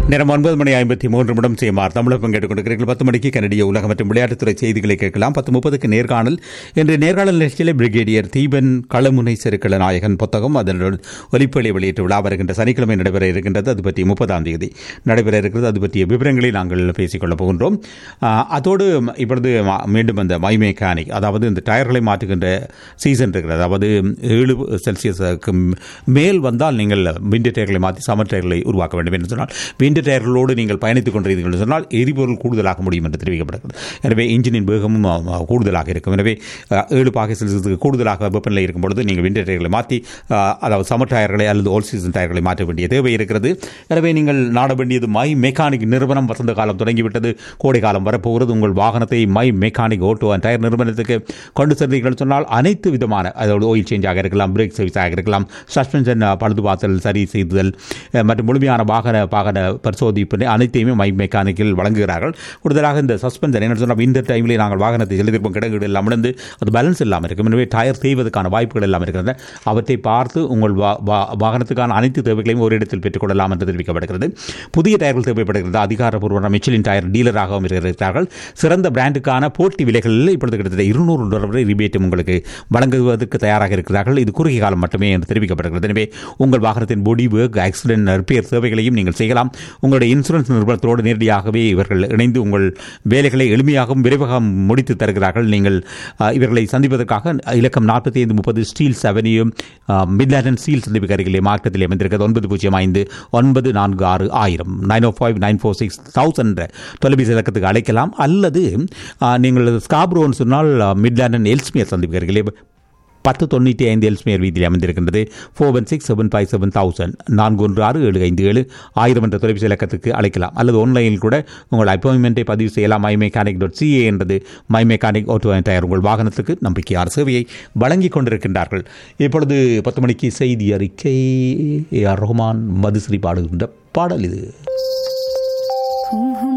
நேரம் ஒன்பது மணி ஐம்பத்தி மூன்று நிமிடம் செய்யுமாறு தமிழகம் கேட்டுக்கொண்டிருக்கிறீர்கள் பத்து மணிக்கு கனடிய உலக மற்றும் விளையாட்டுத்துறை செய்திகளை கேட்கலாம் பத்து முப்பதுக்கு நேர்காணல் இன்று நேர்காணல் நிகழ்ச்சியில் பிரிகேடியர் தீபன் களமுனை செருக்கள நாயகன் புத்தகம் அதன் ஒலிப்பொலி வெளியீட்டு விழா வருகின்ற சனிக்கிழமை நடைபெற இருக்கின்றது அது பற்றி முப்பதாம் தேதி நடைபெற இருக்கிறது அது பற்றிய விவரங்களை நாங்கள் பேசிக்கொள்ளப் போகின்றோம் ஆ, அதோடு இப்பொழுது ம- மீண்டும் அந்த மை மெக்கானிக் அதாவது இந்த டயர்களை மாற்றுகின்ற சீசன் இருக்கிறது அதாவது ஏழு செல்சியஸுக்கு மேல் வந்தால் நீங்கள் விண்டர் டயர்களை மாற்றி சமர் டயர்களை உருவாக்க வேண்டும் என்று சொன்னால் விண்டர் டயர்களோடு நீங்கள் பயணித்துக் கொண்டிருந்தீர்கள் என்று சொன்னால் எரிபொருள் கூடுதலாக முடியும் என்று தெரிவிக்கப்படுகிறது எனவே இன்ஜினின் வேகமும் அ, அ, கூடுதலாக இருக்கும் எனவே அ, ஏழு பாகை செல்சியஸுக்கு கூடுதலாக வெப்பநிலை இருக்கும் பொழுது நீங்கள் விண்டர் டயர்களை மாற்றி அ, அதாவது சமர் டயர்களை அல்லது ஓல் சீசன் டயர்களை மாற்ற வேண்டிய தேவை இருக்கிறது எனவே நீங்கள் நாட வேண்டியது மை மெக்கானிக் நிறுவனம் வசந்த காலம் தொடங்கிவிட்டது கோடை காலம் வரப்போகிறது உங்கள் வாகனத்தை my mechanic auto and tyre நிறுவனத்துக்கு கொண்டு சென்றீர்கள் சொன்னால் அனைத்து விதமான அதாவது ஆயில் சேஞ்சாக இருக்கலாம் பிரேக் சர்வீஸாக இருக்கலாம் சஸ்பென்ஷன் பழுது பார்த்தல் சரி செய்தல் அஹ், மற்றும் முழுமையான வாகன வாகன பரிசோதிப்பு அனைத்தையுமே மை மெக்கானிக்கில் வழங்குகிறார்கள் கூடுதலாக இந்த சஸ்பென்ஷன் என்ன சொன்னால் இந்த டைமில் நாங்கள் வாகனத்தை செலுத்திருப்போம் கிடங்குகள் எல்லாம் இழந்து அது பேலன்ஸ் இல்லாமல் இருக்கும் எனவே டயர் செய்வதற்கான வாய்ப்புகள் எல்லாம் இருக்கிறது அவற்றை பார்த்து உங்கள் வா- வா- வாகனத்துக்கான அனைத்து தேவைகளையும் ஒரு இடத்தில் பெற்றுக்கொள்ளலாம் என்று தெரிவிக்கப்படுகிறது புதிய டயர்கள் தேவைப்படுகிறது அதிகாரப்பூர்வ மிச்சிலின் டயர் டீலராகவும் இருக்கிறார்கள் சிறந்த பிராண்டுக்கான போட்டி விலைகளில் இப்பொழுது கிட்டத்தட்ட இருநூறு டாலர் வரை ரிபேட்டும் உங்களுக்கு வழங்குவதற்கு தயாராக இருக்கிறார்கள் இது குறுகிய காலம் மட்டுமே என்று தெரிவிக்கப்படுகிறது எனவே உங்கள் வாகனத்தின் பொடி ஒர்க் ஆக்சிடென்ட் ரிப்பேர் சேவைகளையும் நீங்கள் செய்யலாம் உங்களுடைய இன்சூரன்ஸ் நிறுவனத்தோடு நேரடியாகவே இவர்கள் இணைந்து உங்கள் வேலைகளை எளிமையாகவும் விரைவாகவும் முடித்து தருகிறார்கள் நீங்கள் அஹ், இவர்களை சந்திப்பதற்காக இலக்கம் நாற்பத்தி ஐந்து முப்பது ஸ்டீல்ஸ் அவென்யூ மிட்லாண்டன் ஸ்டீல் சந்திப்புக்கு அருகிலே மார்க்கத்தில் அமைந்திருக்கிறது ஒன்பது பூஜ்ஜியம் ஐந்து ஒன்பது நான்கு ஆறு ஆயிரம் nine O five nine four six thousand தொலைபேசி இலக்கத்துக்கு அழைக்கலாம் அல்லது அஹ், நீங்கள் ஸ்காப்ரோன்னு சொன்னால் மிட்லாண்டன் எல்ஸ்மியர் சந்திப்புக்கு அருகிலே பத்து தொண்ணூற்றி ஐந்து எல்ஸ்மேர் வீதியில் அமைந்திருக்கின்றது four one six seven five seven thousand நான்கு ஒன்று ஆறு ஏழு ஐந்து ஏழு ஆயிரம் என்ற தொலைபேசி இலக்கத்துக்கு அழைக்கலாம் அல்லது ஆன்லைனில் கூட உங்கள் அப்பாயின்மெண்ட்டை பதிவு செய்யலாம் மை மெக்கானிக் டாட் சிஏ என்றது மை மெக்கானிக் ஆட்டோ டயர் உங்கள் வாகனத்துக்கு நம்பிக்கையான சேவையை வழங்கிக் கொண்டிருக்கின்றார்கள் இப்பொழுது பத்து மணிக்கு செய்தி அறிக்கை ஏ ஆர் ரஹ்மான் மதுஸ்ரீ பாடுகின்ற பாடல் இது ஹும் ஹும்